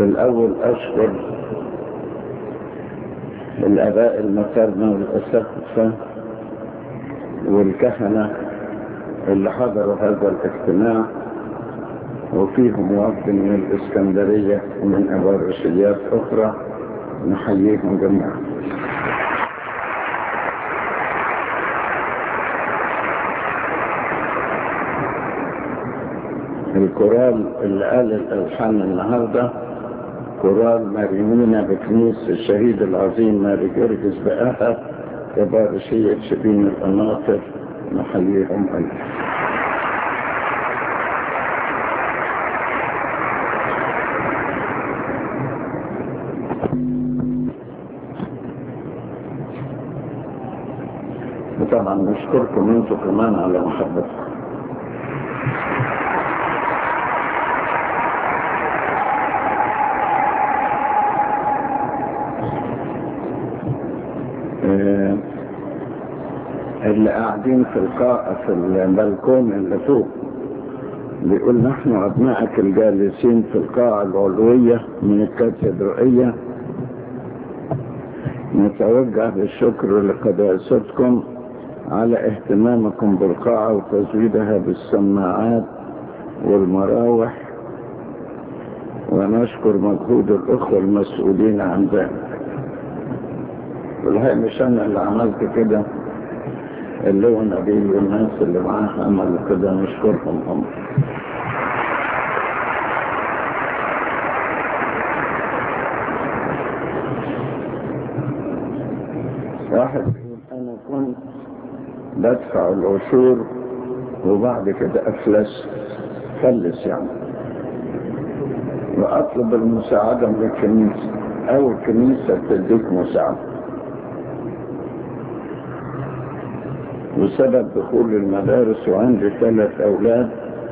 في الأول أشكر الآباء المكارمة والأساتذة والكهنة اللي حضروا هذا الاجتماع وفيهم وفد من الإسكندرية ومن أبارشيات أخرى نحييهم جميعا الكورال اللي قال الألحان النهاردة كورال مريمينا بكنيس الشهيد العظيم ماري جرجس بقاها كبارشية شبين القناطر نحييهم ألف وطبعا نشكركم انتم كمان على محبتكم آه، اللي قاعدين في القاعة في البلكون اللي فوق بيقول نحن أبنائك الجالسين في القاعة العلوية من الكاتدرائية نتوجه بالشكر لقداستكم على اهتمامكم بالقاعة وتزويدها بالسماعات والمراوح ونشكر مجهود الأخوة المسؤولين عن ذلك والهي مش أنا اللي عملت كده اللي هو نبيل والناس اللي معاه عملوا كده نشكرهم هم واحد بيقول أنا كنت بدفع العشور وبعد كده أفلس فلس يعني وأطلب المساعدة من الكنيسة أو الكنيسة تديك مساعدة وسبب دخول المدارس وعندي ثلاث أولاد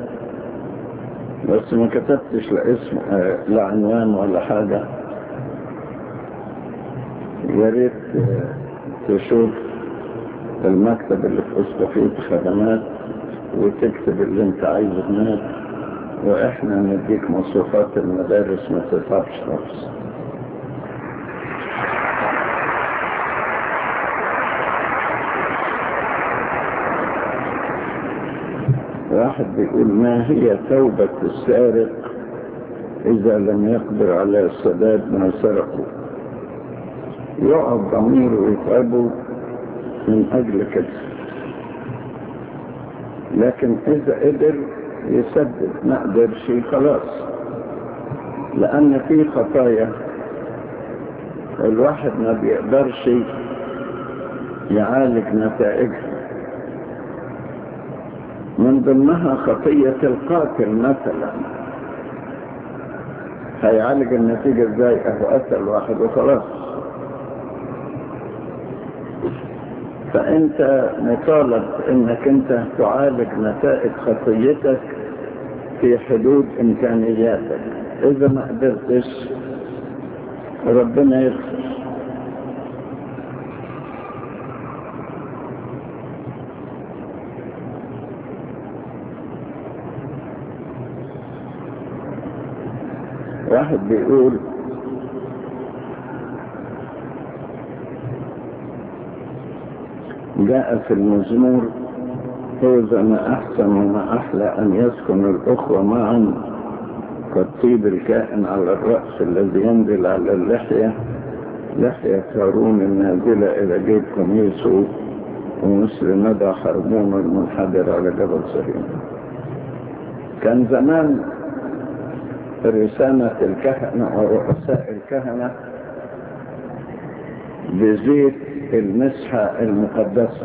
بس ما كتبتش لا اسم آه، لا عنوان ولا حاجة يا ريت آه، تشوف المكتب اللي في أسقفية خدمات وتكتب اللي انت عايزه هناك واحنا نديك مصروفات المدارس ما تتعبش خالص واحد بيقول ما هي توبة السارق إذا لم يقدر على السداد ما سرقه يقف ضميره ويتعبه من أجل كده لكن إذا قدر يسدد ما قدرش خلاص لأن في خطايا الواحد ما بيقدرش يعالج نتائجها من ضمنها خطية القاتل مثلا هيعالج النتيجة ازاي اهو قتل واحد وخلاص فانت مطالب انك انت تعالج نتائج خطيتك في حدود امكانياتك اذا ما قدرتش ربنا يغفر واحد بيقول جاء في المزمور فوز ما أحسن وما أحلى أن يسكن الأخوة معا كالطيب الكائن على الرأس الذي ينزل على اللحية لحية هارون النازلة إلى جيب قميصه ومثل ندى حرمون المنحدر على جبل صهيون كان زمان رسامة الكهنة ورؤساء الكهنة بزيت المسحة المقدسة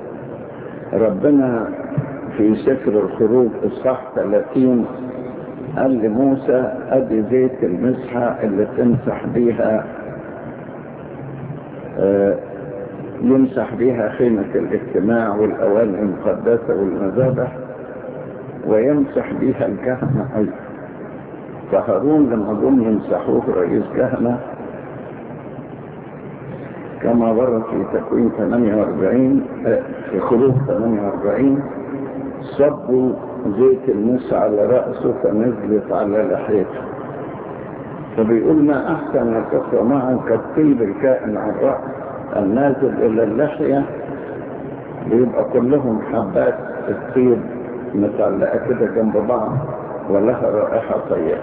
ربنا في سفر الخروج الصح 30 قال لموسى ادي زيت المسحة اللي تمسح بيها آه يمسح بيها خيمة الاجتماع والأواني المقدسة والمذابح ويمسح بيها الكهنة أيضا فهارون لما جم يمسحوه رئيس كهنة كما ورد في تكوين 48 في خروج 48 صبوا زيت المس على رأسه فنزلت على لحيته فبيقول ما أحسن الأخوة معا كالطيب الكائن على الرأس النازل إلى اللحية بيبقى كلهم حبات الطيب متعلقة كده جنب بعض ولها رائحة طيبة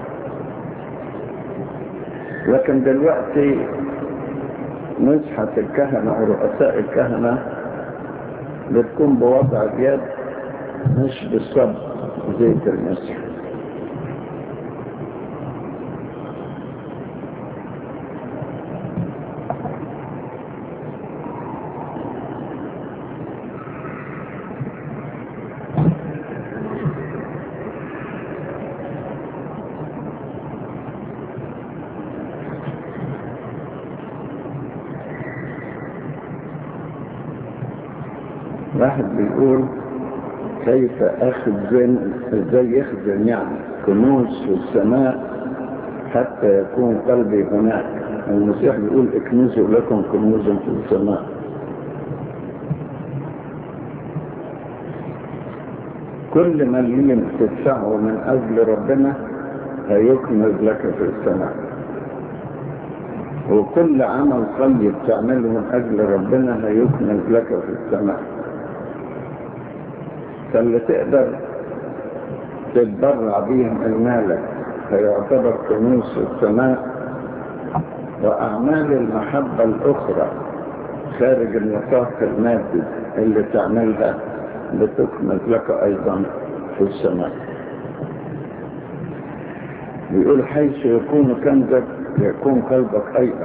لكن دلوقتي مسحة الكهنة ورؤساء الكهنة بتكون بوضع اليد مش بالصب زيت المسح واحد بيقول كيف اخزن ازاي يخزن يعني كنوز في السماء حتى يكون قلبي هناك المسيح بيقول اكنزوا لكم كنوزا في السماء كل مليم تدفعه من اجل ربنا هيكنز لك في السماء وكل عمل طيب تعمله من اجل ربنا هيكنز لك في السماء فاللي تقدر تتبرع بيهم المالك فيعتبر كنوز في السماء وأعمال المحبة الأخرى خارج النطاق المادي اللي تعملها بتكمل لك أيضا في السماء بيقول حيث يكون كنزك يكون قلبك أيضا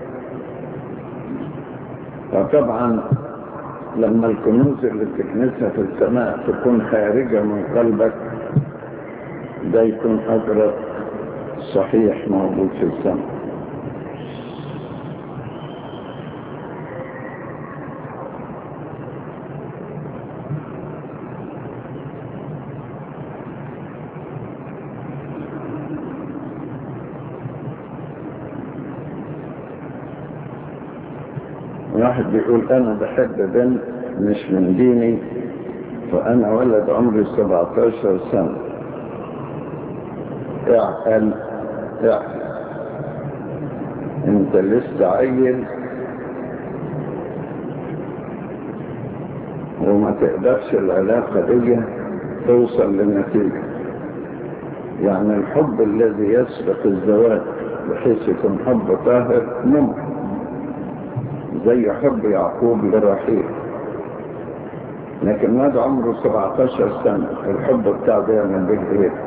وطبعا لما الكنوز اللي بتكنسها في السماء تكون خارجة من قلبك ده يكون أقرب صحيح موجود في السماء واحد بيقول انا بحب بنت مش من ديني وانا ولد عمري 17 سنة اعقل اعقل انت لسه عيل وما تقدرش العلاقة دي توصل لنتيجة يعني الحب الذي يسبق الزواج بحيث يكون حب طاهر ممكن زي حب يعقوب لرحيل لكن هذا عمره 17 سنة الحب بتاعه ده من به ايه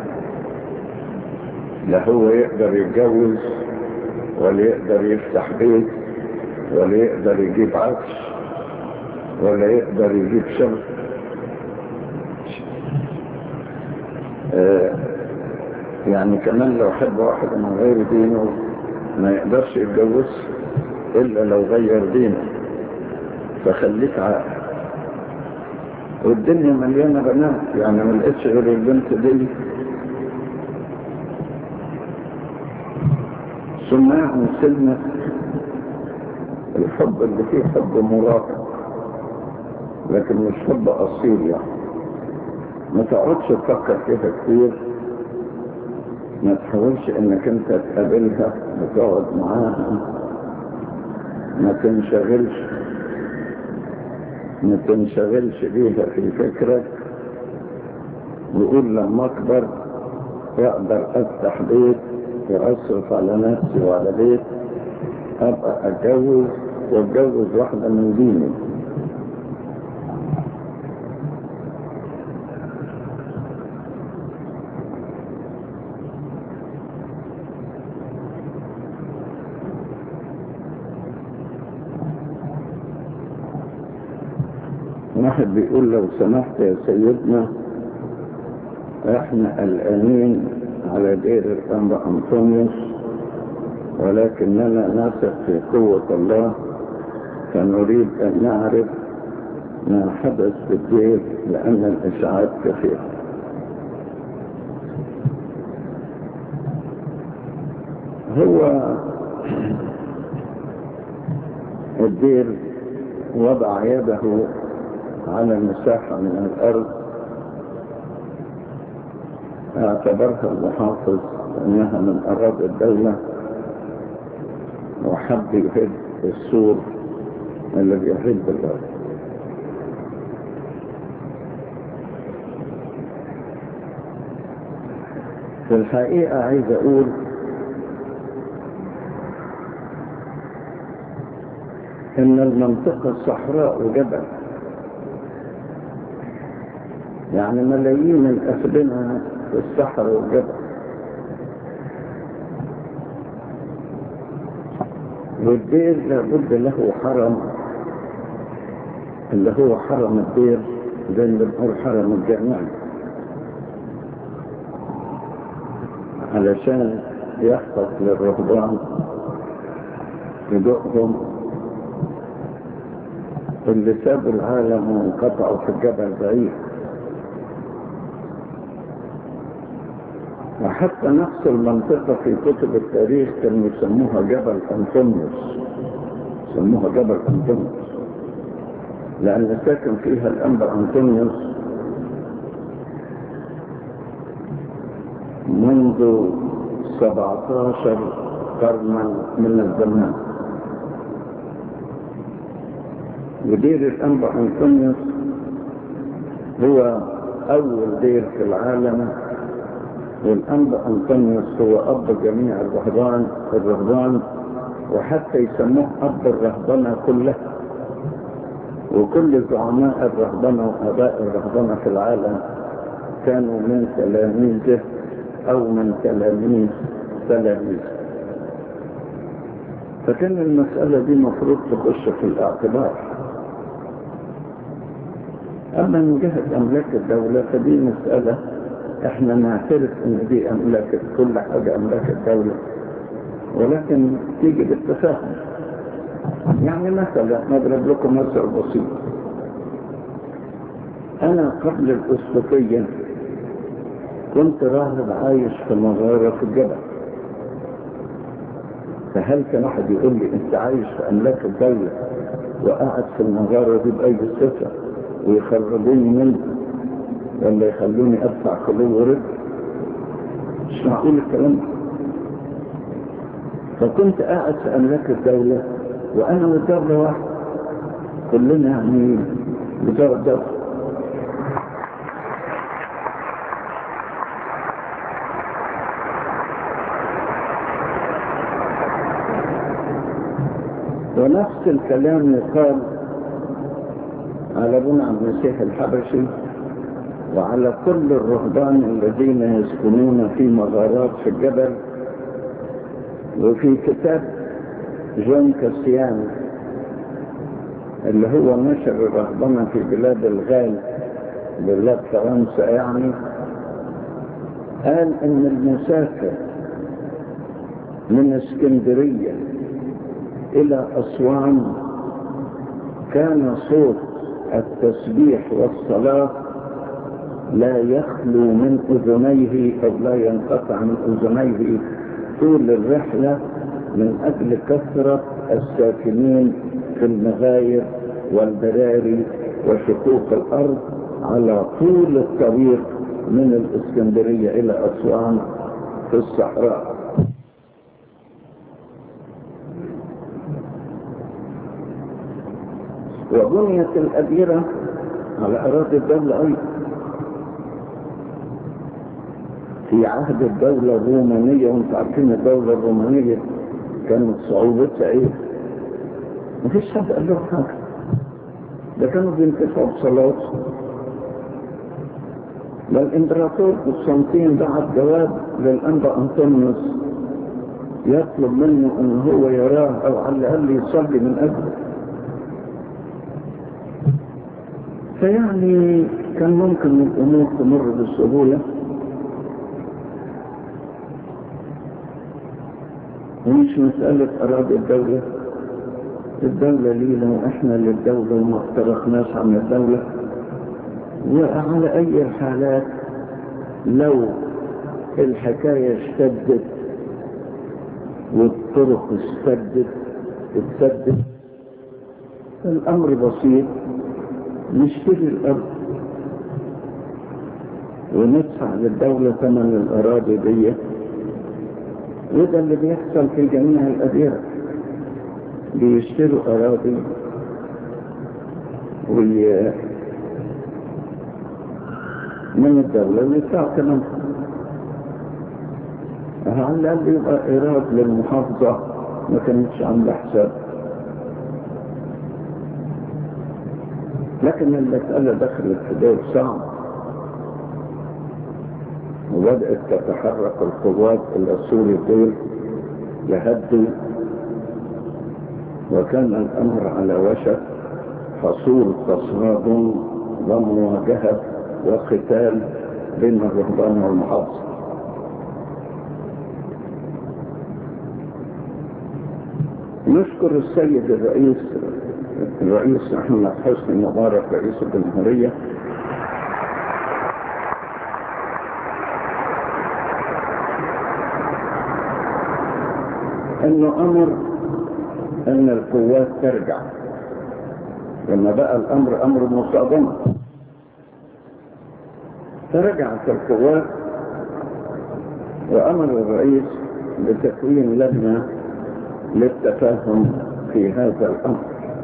لا هو يقدر يتجوز ولا يقدر يفتح بيت ولا يقدر يجيب عفش ولا يقدر يجيب شغل آه يعني كمان لو حب واحد من غير دينه ما يقدرش يتجوز إلا لو غير دينه فخليك عاقل والدنيا مليانة بنات يعني ما لقيتش غير البنت دي سماع سلمة الحب اللي فيه حب مراقب لكن مش حب أصيل يعني ما تقعدش تفكر فيها كتير ما تحاولش انك انت تقابلها وتقعد معاها ما تنشغلش ما تنشغلش بيها في فكرك وقول لما اكبر اقدر افتح بيت واصرف على نفسي وعلى بيت ابقى اتجوز واتجوز واحدة من ديني واحد بيقول لو سمحت يا سيدنا احنا قلقانين على دير الأنبا أنطونيوس ولكننا نثق في قوة الله فنريد أن نعرف ما حدث في الدير لأن الإشاعات كثيرة هو الدير وضع يده على مساحة من الأرض اعتبرها المحافظ انها من اراضي الدولة وحب يهد السور اللي بيهد الارض في الحقيقة عايز اقول ان المنطقة صحراء وجبل يعني ملايين الأفدنة في الصحراء والجبل والدير لابد له حرم اللي هو حرم الدير زي اللي بنقول حرم الجامعي علشان يحفظ للرهبان هدوءهم اللي سابوا العالم وانقطعوا في الجبل بعيد وحتى نفس المنطقة في كتب التاريخ كانوا يسموها جبل أنطونيوس يسموها جبل أنطونيوس لأن ساكن فيها الأنبا أنطونيوس منذ 17 قرنا من الزمان ودير الأنبا أنطونيوس هو أول دير في العالم والأنبا أنطونيوس هو أب جميع الرهبان الرهبان وحتى يسموه أب الرهبنة كلها وكل زعماء الرهبنة وآباء الرهبنة في العالم كانوا من تلاميذه أو من تلاميذ تلاميذه فكان المسألة دي مفروض تخش في الاعتبار أما من جهة أملاك الدولة فدي مسألة احنا نعترف ان دي املاك كل حاجة املاك الدولة ولكن تيجي بالتفاهم يعني مثلا نضرب لكم مثل بسيط انا قبل الاسقفية كنت راهب عايش في مغارة في الجبل فهل كان واحد يقول لي انت عايش في املاك الدولة وقاعد في المغارة دي باي صفة ويخرجوني منها ولا يخلوني ادفع خلو ورد مش معقول الكلام ده فكنت قاعد في املاك الدولة وانا والدولة واحد كلنا يعني وزارة دولة ونفس الكلام يقال على ابن عبد المسيح الحبشي وعلى كل الرهبان الذين يسكنون في مغارات في الجبل وفي كتاب جون كاسيان اللي هو نشر الرهبنة في بلاد الغال بلاد فرنسا يعني قال ان المسافة من اسكندرية الى اسوان كان صوت التسبيح والصلاه لا يخلو من أذنيه أو لا ينقطع من أذنيه طول الرحلة من أجل كثرة الساكنين في المغاير والبراري وشقوق الأرض على طول الطريق من الإسكندرية إلى أسوان في الصحراء وبنيت الأديرة على أراضي الدولة أيضا في عهد الدولة الرومانية وانت عارفين الدولة الرومانية كانت صعوبتها ايه مفيش حد قال له حاجة ده كانوا بينتفعوا بصلاة ده الامبراطور قسطنطين بعت جواب للانبا انطونيوس يطلب منه ان هو يراه او على الاقل يصلي من اجله فيعني كان ممكن الامور تمر بسهوله ومش مسألة أراضي الدولة الدولة لينا وإحنا للدولة وما افترقناش عن الدولة وعلى أي الحالات لو الحكاية اشتدت والطرق اشتدت اتسدت الأمر بسيط نشتري الأرض وندفع للدولة ثمن الأراضي دي وده اللي بيحصل في جميع الأديرة بيشتروا أراضي وي... من الدولة ويدفعوا ثمنها على الأقل يبقى إيراد للمحافظة ما كانتش عاملة حساب لكن المسألة دخلت في دور صعب وبدأت تتحرك القوات إلى سور الدول لهدوا وكان الأمر على وشك حصول تصادم ومواجهة وقتال بين الرهبان والمحافظة نشكر السيد الرئيس الرئيس محمد حسني مبارك رئيس الجمهورية انه امر ان القوات ترجع لما بقى الامر امر مصادمة فرجعت القوات وامر الرئيس بتكوين لجنة للتفاهم في هذا الامر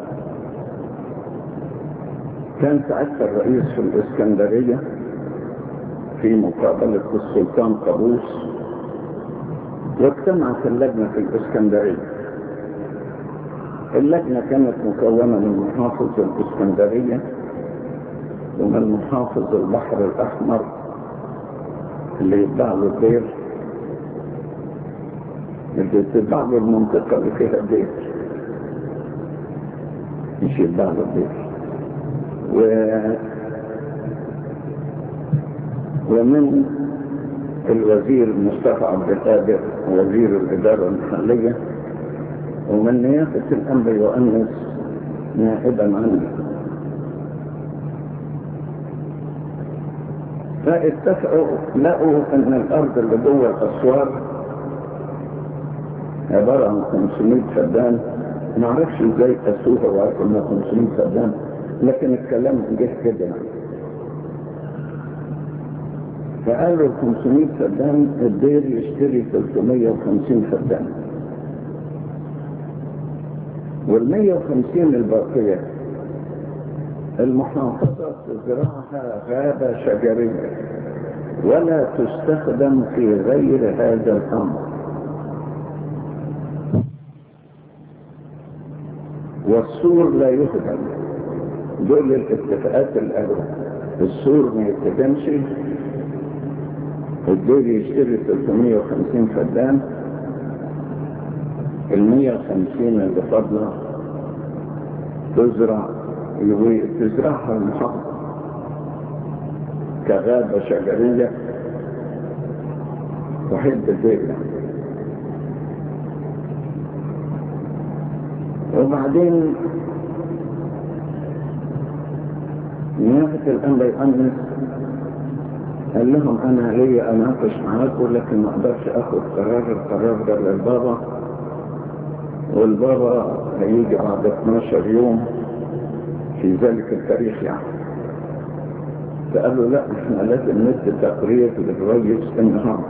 كان ساعتها الرئيس في الاسكندرية في مقابلة السلطان قابوس واجتمعت اللجنة في الاسكندرية اللجنة كانت مكونة من محافظ الاسكندرية ومن محافظ البحر الاحمر اللي يتبع له الدير اللي تتبع له المنطقة اللي فيها الدير مش يتبع له الدير و... ومن الوزير مصطفى عبد القادر وزير الإدارة المحلية ومن نيافة الأنبي يؤنس نائبا عني فاتفقوا لقوا ان الارض اللي جوه الاسوار عبارة عن 500 فدان ما اعرفش ازاي قاسوها وعرفوا انها 500 فدان لكن الكلام جه كده يعني فقالوا ال 500 فدان الدير يشتري 350 فدان وال 150 الباقية المحافظة تزرعها غابة شجرية ولا تستخدم في غير هذا الأمر والسور لا يهدم دول الاتفاقات الأول السور ما يتهدمش الدول يشتري 350 فدان ال 150 اللي فاضله تزرع تزرعها المحافظة كغابة شجرية تحب الدولة وبعدين نيافة الأنبا يؤنس قال لهم أنا لي أناقش معاكم لكن ما أقدرش أخذ قرار القرار ده للبابا والبابا هيجي بعد 12 يوم في ذلك التاريخ يعني فقالوا لا احنا لازم ندي تقرير للرئيس النهارده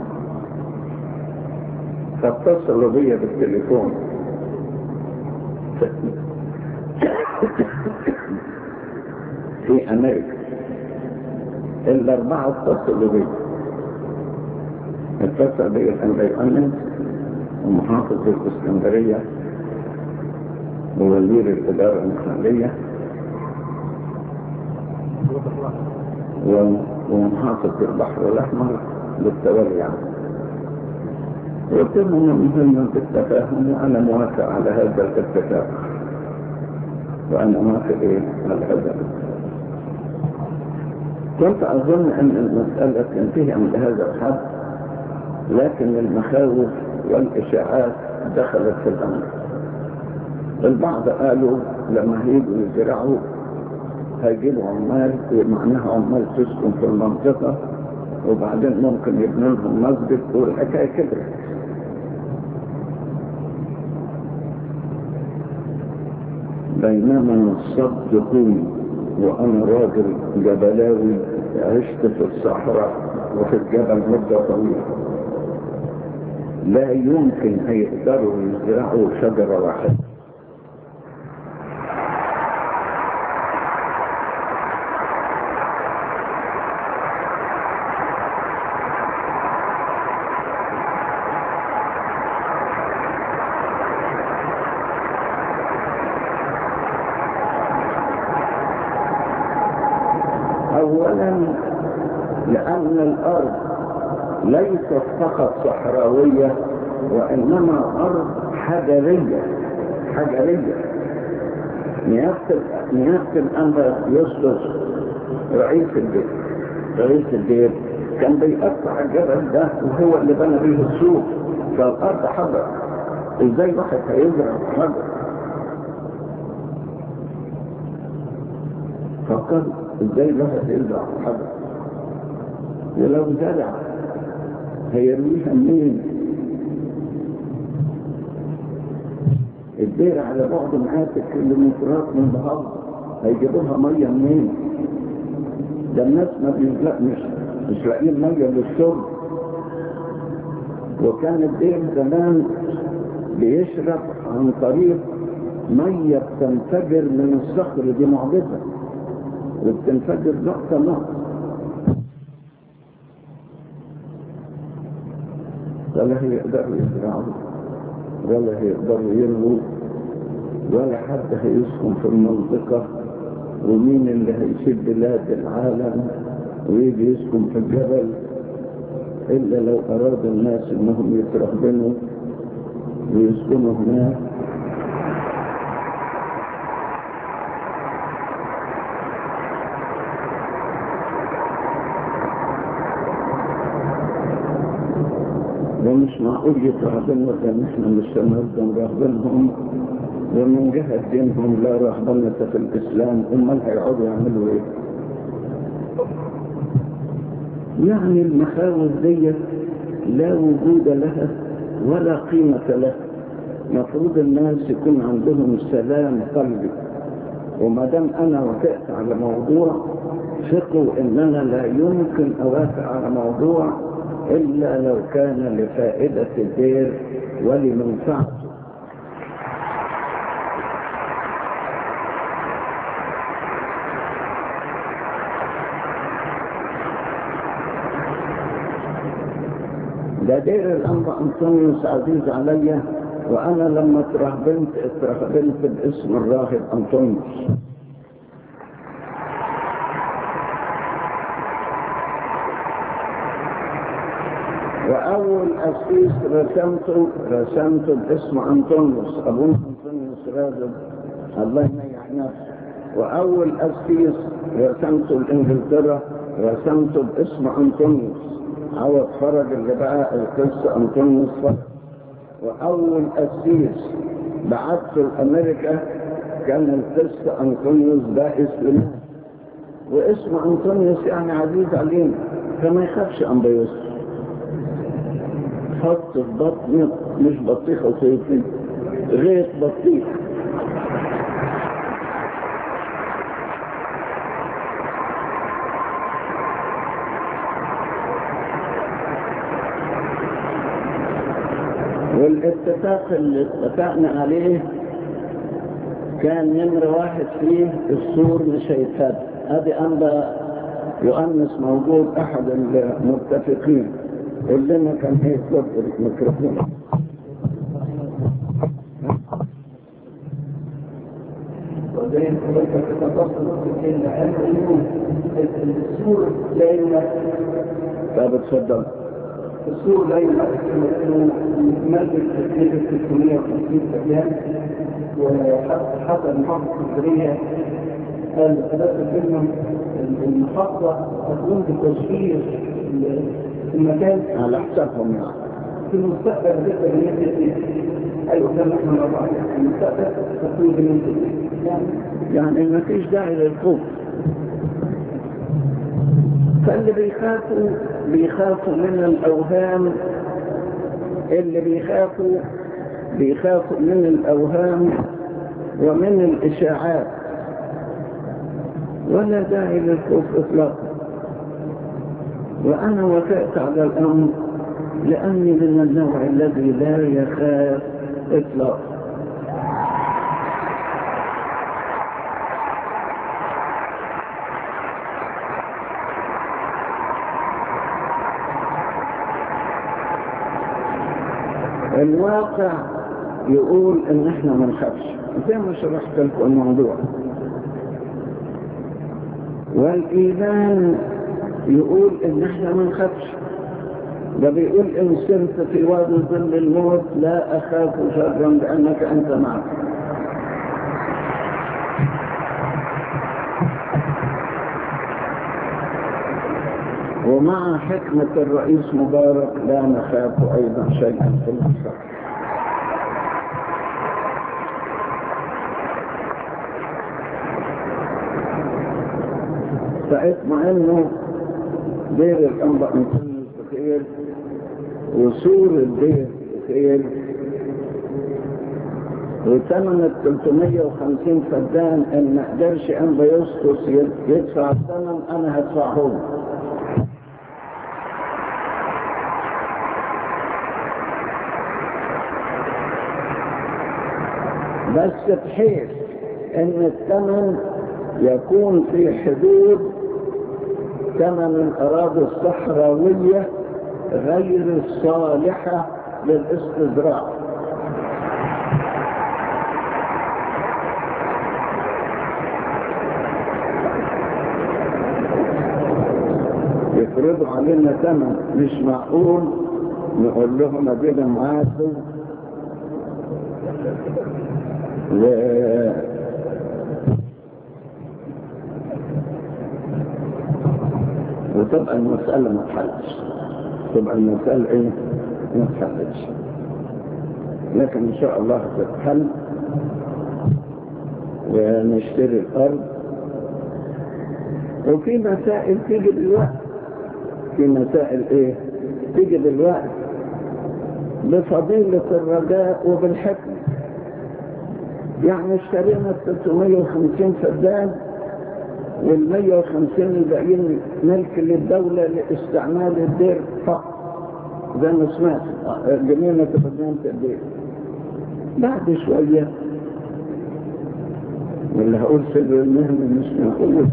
فاتصلوا بيا بالتليفون في امريكا الاربعه اتصلوا بيا اتصل بيا الانبا يؤمن ومحافظ الاسكندريه ووزير الاداره المحليه ومحافظ البحر الأحمر للتولي عنه قلت لهم مهم التفاهم وأنا موافق على هذا الاتفاق وأنا موافق إيه على هذا كنت أظن أن المسألة تنتهي عند هذا الحد لكن المخاوف والإشاعات دخلت في الأمر البعض قالوا لما هيجوا يزرعوا هيجيبوا عمال معناها عمال تسكن في المنطقة وبعدين ممكن يبنوا لهم مسجد والحكاية كبرت بينما صدقوني وأنا راجل جبلاوي عشت في الصحراء وفي الجبل مدة طويلة لا يمكن هيقدروا يزرعوا شجرة واحدة أولا لأن الأرض ليست فقط صحراوية وإنما أرض حجرية حجرية نيافة الأنبا يسقط رئيس البيت رئيس البيت كان بيقطع الجبل ده وهو اللي بنى بيه السوق فالأرض حجر ازاي واحد هيزرع حجر فكر ازاي الواحد يزرع حجر ولو زرع هيرميها منين الدير على بعد مئات الكيلومترات من بعض هيجيبوها ميه منين ده الناس ما بيزلق مش مش لاقيين ميه للشرب وكان الدير زمان بيشرب عن طريق ميه بتنفجر من الصخر دي معجزه وبتنفجر نقطه نقطه ولا هيقدروا يزرعوا ولا هيقدروا يرموا ولا حد هيسكن في المنطقة ومين اللي هيسيب بلاد العالم ويجي يسكن في الجبل إلا لو أراد الناس إنهم يترهبنوا ويسكنوا هناك ومش معقول يترهبنوا لأن احنا مش هنرضى نرهبنهم ومن جهة دينهم لا رهبنة في الإسلام أمال هيقعدوا يعملوا إيه؟ يعني المخاوف دي لا وجود لها ولا قيمة لها مفروض الناس يكون عندهم سلام قلبي وما دام انا وافقت على موضوع ثقوا ان انا لا يمكن اوافق على موضوع الا لو كان لفائدة الدير ولمنفعته ده دير الأنبا أنطونيوس عزيز عليا وأنا لما اترهبنت اترهبنت باسم الراهب أنطونيوس وأول أسيس رسمته رسمته باسم أنطونيوس أبونا أنطونيوس راغب الله ينيح نفسه وأول أسيس رسمته لإنجلترا رسمته باسم أنطونيوس عوض فرج اللي بقى القصة أنطونيوس فرج وأول أسيس بعثته لأمريكا كان القصة أنطونيوس ده اسم واسم أنطونيوس يعني عزيز علينا فما يخافش أنبيوس حط في بطنك مش بطيخة صيفي غير بطيخ والاتفاق اللي اتفقنا عليه كان نمر واحد فيه السور مش هيتفاد ادي انبا يؤنس موجود احد المتفقين قول لنا كان هيتفضل الميكروفون وبين تتصل لأن السور لا يمثل طب اتفضل السور لا يمثل مادة تكلفة 650 أيام وحتى المحافظة الفكرية قال ثلاثة كلمة المحافظة تقوم بتشغيل المكان على حسابهم يعني في المستقبل بالنسبة للناس أي قدام احنا مرة في المستقبل تكون بالنسبة يعني يعني ما فيش داعي للخوف فاللي بيخافوا بيخافوا من الأوهام اللي بيخافوا بيخافوا من الأوهام ومن الإشاعات ولا داعي للخوف إطلاقا وأنا وافقت على الأمر لأني من النوع الذي لا يخاف إطلاقا الواقع يقول ان احنا ما نخافش زي ما شرحت لكم الموضوع والايمان يقول ان احنا ما نخافش ده بيقول ان سرت في وادي ظل الموت لا اخاف شرا لانك انت معي ومع حكمة الرئيس مبارك لا نخاف أيضا شيئا في المستقبل فاطمئنوا دير الأنبا نكون بخير وسور الدير بخير وثمن ال 350 فدان ان ما قدرش انبا يسقط يدفع الثمن انا هدفعه له بس بحيث ان الثمن يكون في حدود ثمن الاراضي الصحراويه غير الصالحه للاستزراع يفرضوا علينا ثمن مش معقول نقول لهم ادينا معاكم و وتبقى المسألة ما تحلش تبقى المسألة ايه ما تحلش لكن ان شاء الله تتحل ونشتري الارض وفي مسائل تيجي دلوقتي في مسائل ايه تيجي دلوقتي بفضيلة الرجاء وبالحكمة يعني اشترينا 350 فدان وال 150 الباقيين ملك للدولة لاستعمال الدير فقط زي ما سمعت جنينة مدينة الدير بعد شوية واللي هقول سر المهنة مش معقول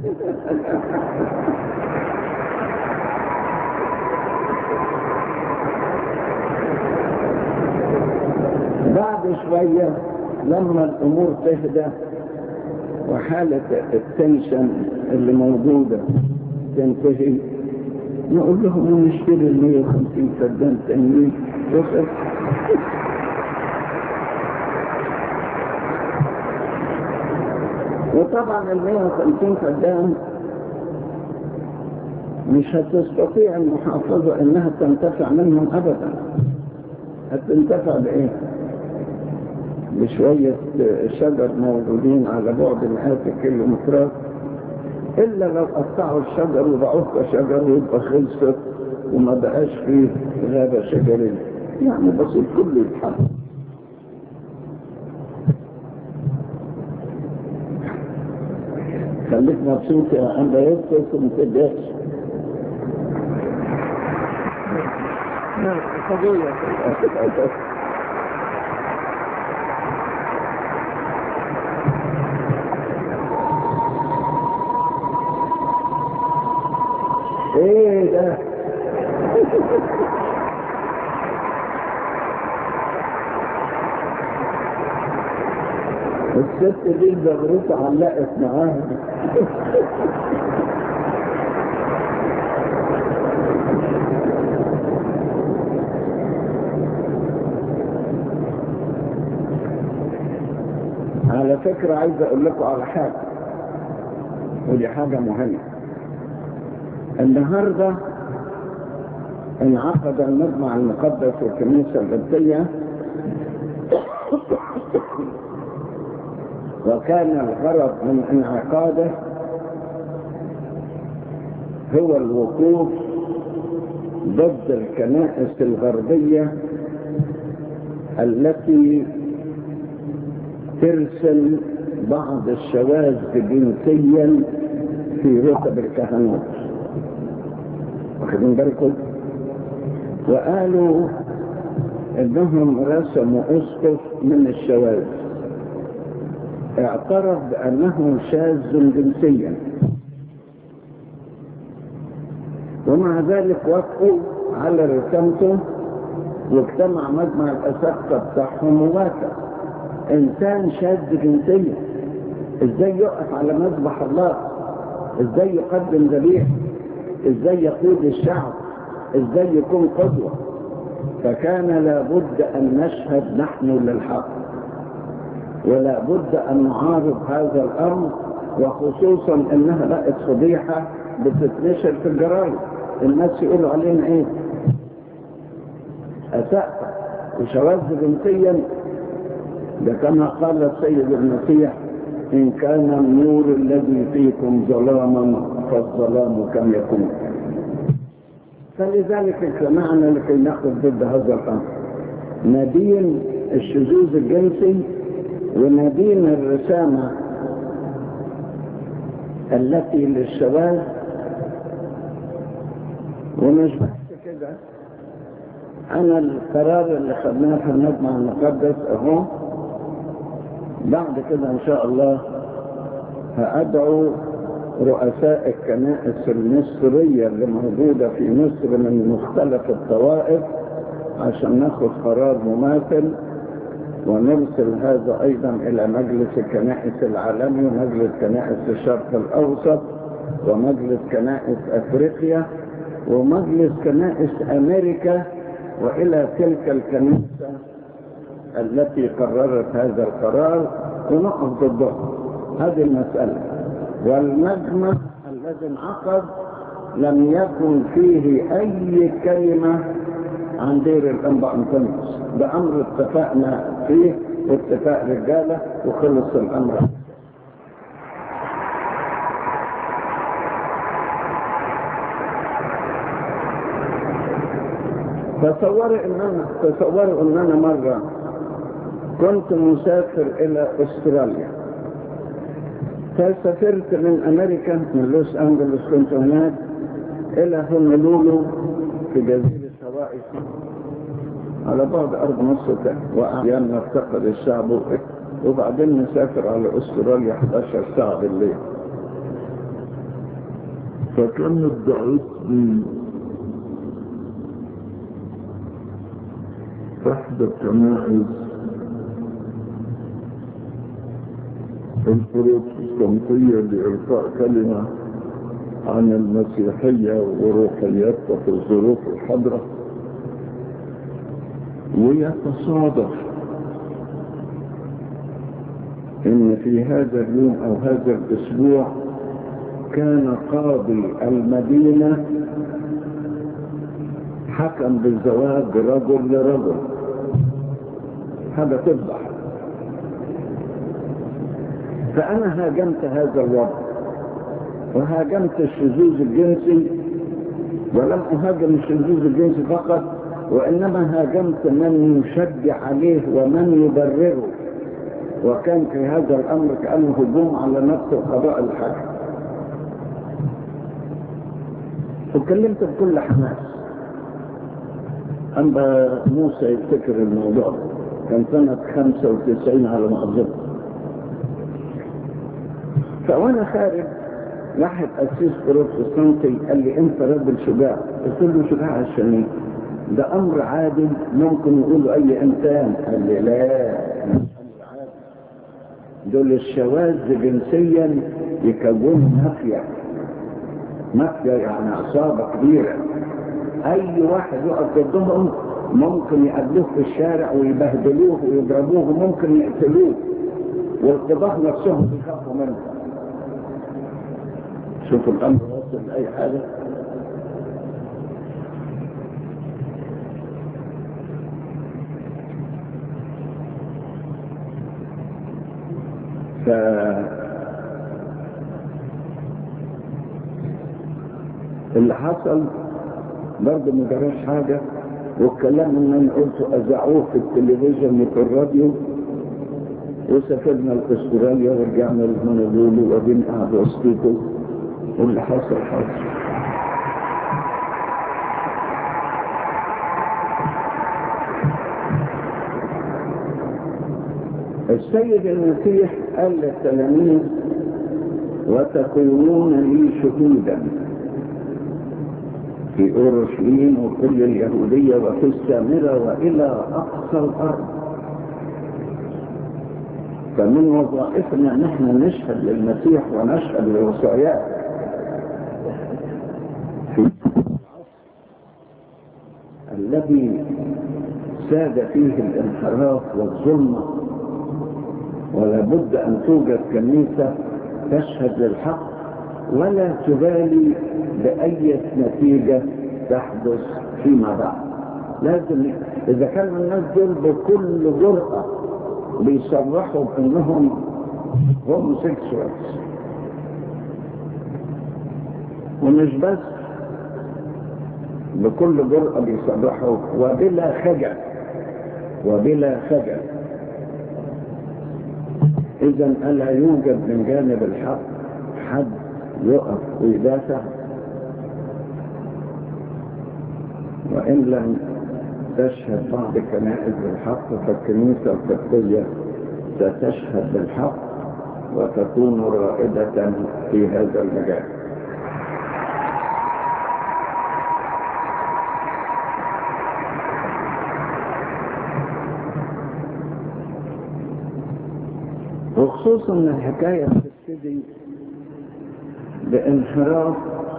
بعد شوية لما الأمور تهدى وحالة التنشن اللي موجودة تنتهي نقول لهم نشتري ال 150 فدان تانيين وخف وطبعا ال 150 فدان مش هتستطيع المحافظة انها تنتفع منهم ابدا هتنتفع بايه بشوية شجر موجودين على بعد مئات الكيلومترات إلا لو قطعوا الشجر وضعوه كشجر ويبقى خلصت وما بقاش فيه غابة شجرية يعني بس الكل يتحل خليك مبسوط يا أنت يسكت وما تبقاش نعم قضية ايه ده الست دي الزغروطة علقت معاها على فكرة عايز اقول لكم على حاجة ودي حاجة مهمة النهاردة انعقد المجمع المقدس في الكنيسة القبطية وكان الغرض من انعقاده هو الوقوف ضد الكنائس الغربية التي ترسل بعض الشواذ جنسيا في رتب الكهنوت واخدين بالكم وقالوا انهم رسموا اسقف من الشواذ اعترف بانه شاذ جنسيا ومع ذلك وافقوا على رسامته واجتمع مجمع الاساتذه بتاعهم ووافق انسان شاذ جنسيا ازاي يقف على مذبح الله ازاي يقدم ذبيحه ازاي يقود الشعب ازاي يكون قدوه فكان لابد ان نشهد نحن للحق ولا بد ان نعارض هذا الامر وخصوصا انها بقت فضيحه بتتنشر في الجرايد الناس يقولوا علينا ايه اساء وشواذ جنسيا ده كما قال السيد المسيح ان كان النور الذي فيكم ظلاما فالظلام كم يكون فلذلك اجتمعنا لكي ناخذ ضد هذا الامر ندين الشذوذ الجنسي وندين الرسامه التي للشواذ ومش بس كده انا القرار اللي خدناه في المجمع المقدس اهو بعد كده ان شاء الله هادعو رؤساء الكنائس المصرية اللي موجودة في مصر من مختلف الطوائف عشان ناخد قرار مماثل ونرسل هذا ايضا الى مجلس الكنائس العالمي ومجلس كنائس الشرق الاوسط ومجلس كنائس افريقيا ومجلس كنائس امريكا والى تلك الكنيسه التي قررت هذا القرار ونقف ضدها هذه المساله والمجمع الذي انعقد لم يكن فيه اي كلمه عن دير الانبا انطونيوس ده امر اتفقنا فيه واتفاق رجاله وخلص الامر تصوروا ان انا تصوروا ان انا مره كنت مسافر الى استراليا فسافرت من امريكا من لوس انجلوس كنت هناك الى هونولولو في جزيره هواي على بعد ارض نص واحيانا نفتقد الشعب وبعدين نسافر على استراليا 11 ساعه بالليل فكانت دعوتني إحدى الكنائس البروتستانتية لإلقاء كلمة عن المسيحية وروحياتها في الظروف الحاضرة ويتصادف إن في هذا اليوم أو هذا الأسبوع كان قاضي المدينة حكم بالزواج رجل لرجل هذا تفضح فأنا هاجمت هذا الوضع وهاجمت الشذوذ الجنسي ولم أهاجم الشذوذ الجنسي فقط وإنما هاجمت من يشجع عليه ومن يبرره وكان في هذا الأمر كأنه هجوم على نفس القضاء الحكم وكلمت بكل حماس أما موسى يفتكر الموضوع كان سنة 95 على ما أظن فوانا خارج واحد أسيس بروتستانتي قال لي أنت راجل شجاع قلت له شجاع عشان ايه؟ ده أمر عادي ممكن يقوله أي إنسان قال لي لا أمر عادي دول الشواذ جنسيا يكونوا مافيا مافيا يعني عصابة كبيرة اي واحد يقف ضدهم ممكن يقابلوه في الشارع ويبهدلوه ويضربوه وممكن يقتلوه والقضاة نفسهم بيخافوا منه شوفوا الامر وصل لاي حاجه ف اللي حصل برضه ما جراش حاجة والكلام اللي انا قلته اذاعوه في التلفزيون وفي الراديو وسافرنا لاستراليا ورجعنا لهونولولو وبين قاعد وسطيكم واللي حصل حصل السيد المسيح قال للتلاميذ وتكونون لي شهودا في اورشليم وكل اليهوديه وفي السامره والى اقصى الارض فمن وظائفنا نحن نشهد للمسيح ونشهد لوصاياه في الذي ساد فيه الانحراف والظلمه ولا بد ان توجد كنيسه تشهد للحق ولا تبالي باي نتيجه تحدث فيما بعد لازم اذا كان الناس دول بكل جرأه بيصرحوا بانهم هوموسيكسوالز ومش بس بكل جرأة بيصرحوا وبلا خجل وبلا خجل إذا ألا يوجد من جانب الحق حد يقف ويدافع وإن لم تشهد بعض كنائس بالحق فالكنيسة القبطية ستشهد بالحق وتكون رائدة في هذا المجال وخصوصا ان الحكاية بتبتدي بانحراف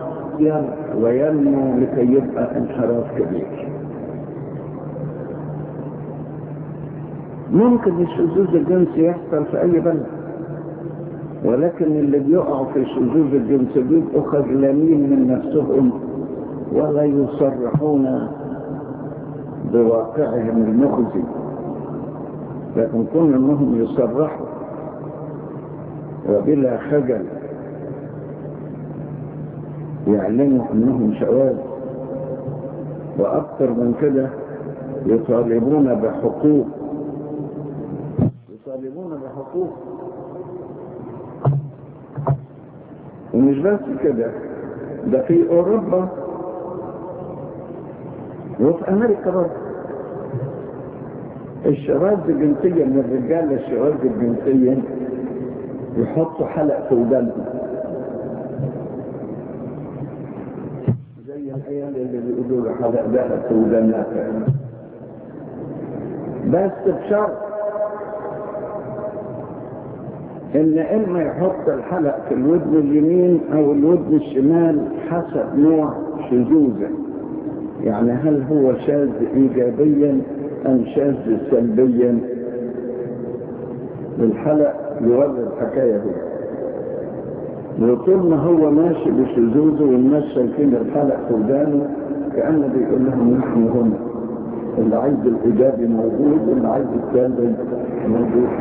وينمو لكي يبقى انحراف كبير ممكن الشذوذ الجنسي يحصل في اي بلد ولكن اللي بيقعوا في الشذوذ الجنسي بيبقوا خجلانين من نفسهم ولا يصرحون بواقعهم المخزي لكن كون انهم يصرحوا وبلا خجل يعلنوا انهم شواذ واكثر من كده يطالبون بحقوق يطالبون بحقوق ومش بس كده ده في اوروبا وفي امريكا برضه الشواذ الجنسية من الرجال الشواذ الجنسية يحطوا حلق في ودانهم زي العيال اللي بيقولوا له حلق ذهب في ودانها بس بشرط ان اما يحط الحلق في الودن اليمين او الودن الشمال حسب نوع شذوذه يعني هل هو شاذ ايجابيا ام شاذ سلبيا الحلق يورد الحكايه دي وطول ما هو ماشي بشذوذه والناس شايفين الحلق في ودانه كانه بيقول لهم نحن هنا اللي عايز الايجابي موجود واللي عايز السلبي موجود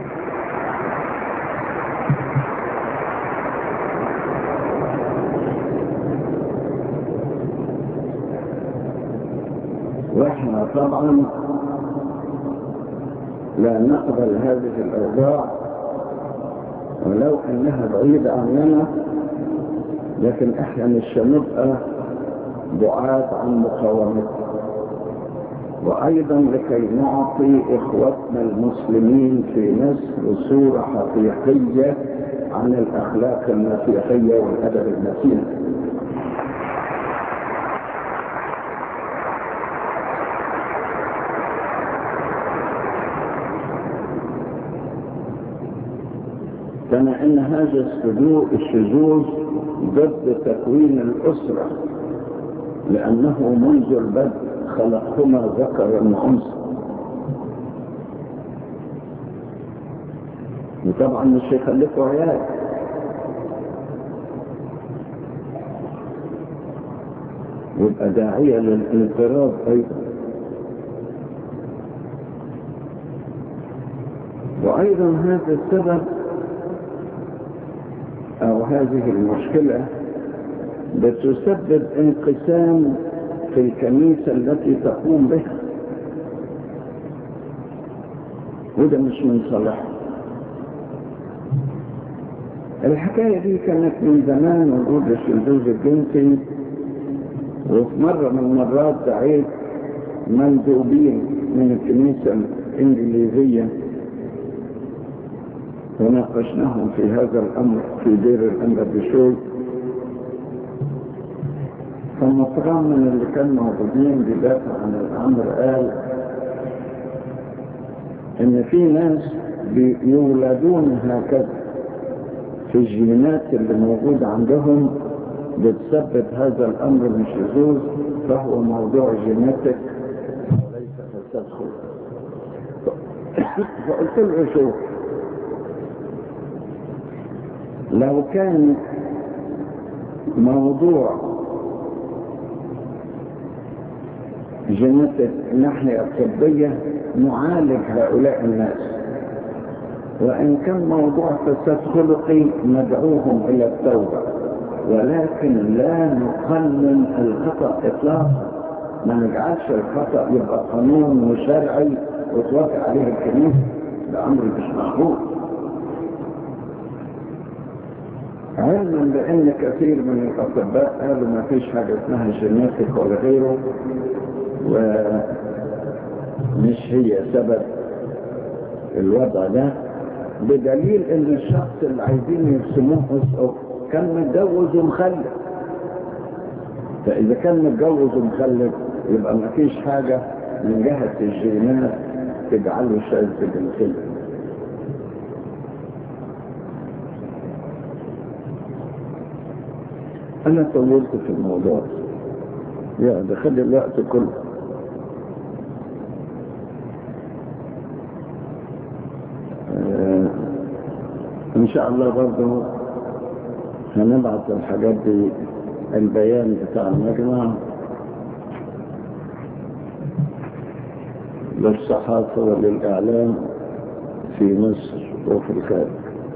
واحنا طبعا لا نقبل هذه الاوضاع ولو انها بعيدة عننا لكن احنا مش هنبقى بعاد عن مقاومتها وايضا لكي نعطي اخوتنا المسلمين في مصر صورة حقيقية عن الاخلاق المسيحية والادب المسيحي كما ان هذا الشذوذ ضد تكوين الاسرة لانه منذ البدء خلقهما ذكرا وانثى وطبعا مش هيخلفوا عيال يبقى داعية للانقراض ايضا وايضا هذا السبب او هذه المشكلة بتسبب انقسام في الكنيسة التي تقوم بها وده مش من صلاح الحكاية دي كانت من زمان وجود الشذوذ الجنسي وفي مرة من المرات دعيت مندوبين من الكنيسة الإنجليزية وناقشناهم في هذا الأمر في دير الأمر بشوي فالمطران من اللي كانوا موجودين بيدافع عن الأمر قال إن في ناس يولدون هكذا في الجينات اللي موجودة عندهم بتسبب هذا الأمر من شذوذ فهو موضوع جيناتك وليس فساد خلق فقلت له شوف لو كان موضوع جيناتك الناحية الطبية نعالج هؤلاء الناس وإن كان موضوع فساد خلقي ندعوهم إلى التوبة ولكن لا نقنن الخطأ إطلاقا ما نجعلش الخطأ يبقى قانون وشرعي وتوافق عليه الكنيسة ده أمر مش معقول علما بأن كثير من الأطباء قالوا ما فيش حاجة اسمها جيناتيك ولا غيره ومش هي سبب الوضع ده بدليل ان الشخص اللي عايزين يرسموه اسقف كان متجوز ومخلف فاذا كان متجوز ومخلف يبقى ما فيش حاجة من جهة الجينات تجعله شاذ جنسيا انا طولت في الموضوع يا ده خلي الوقت كله آه ان شاء الله برضه هنبعت الحاجات دي البيان بتاع المجمع للصحافة وللإعلام في مصر وفي الخارج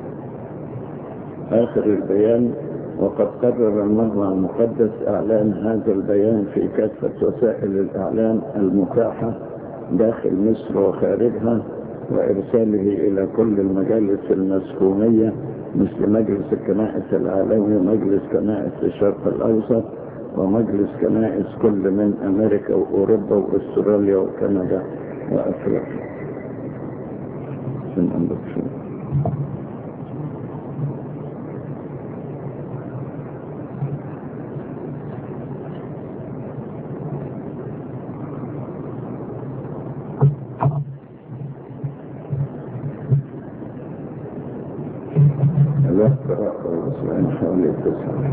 آخر البيان وقد قرر المجمع المقدس إعلان هذا البيان في كافة وسائل الإعلام المتاحة داخل مصر وخارجها وإرساله إلى كل المجالس المسكونية مثل مجلس الكنائس العالمي ومجلس كنائس الشرق الأوسط ومجلس كنائس كل من أمريكا وأوروبا وأستراليا وكندا وأفريقيا. حوالي تسعة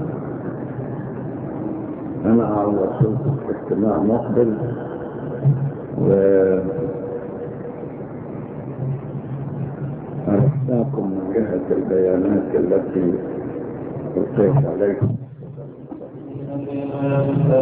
أنا على وصلت في اجتماع مقبل و أرسلكم من جهة البيانات التي ألقيت عليكم